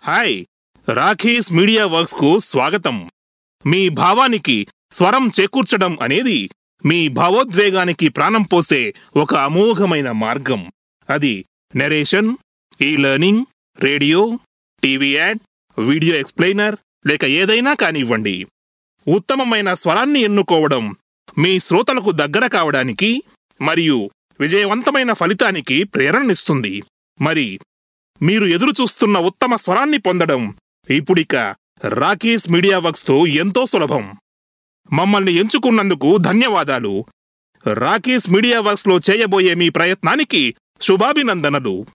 hi rakhis media works కు స్వాగతం మీ భావానికి స్వరం చేకూర్చడం అనేది మీ భావోద్వేగానికి ప్రాణం పోసే ఒక అమోఘమైన మార్గం అది narration e-learning radio TV ad video explainer లేక ఏదైనా కానివ్వండి ఉత్తమమైన స్వరాన్ని ఎన్నుకోవడం మీ శ్రోతలకు దగ్గర కావడానికి మరియు విజయవంతమైన ఫలితానికి ప్రేరణనిస్తుంది మరి మీరు ఎదురు చూస్తున్న ఉత్తమ స్వరాన్ని పొందడం ఇప్పుడిక రాకీస్ మీడియా వర్క్స్తో ఎంతో సులభం మమ్మల్ని ఎంచుకున్నందుకు ధన్యవాదాలు రాకీస్ మీడియా వర్క్స్లో చేయబోయే మీ ప్రయత్నానికి శుభాభినందనలు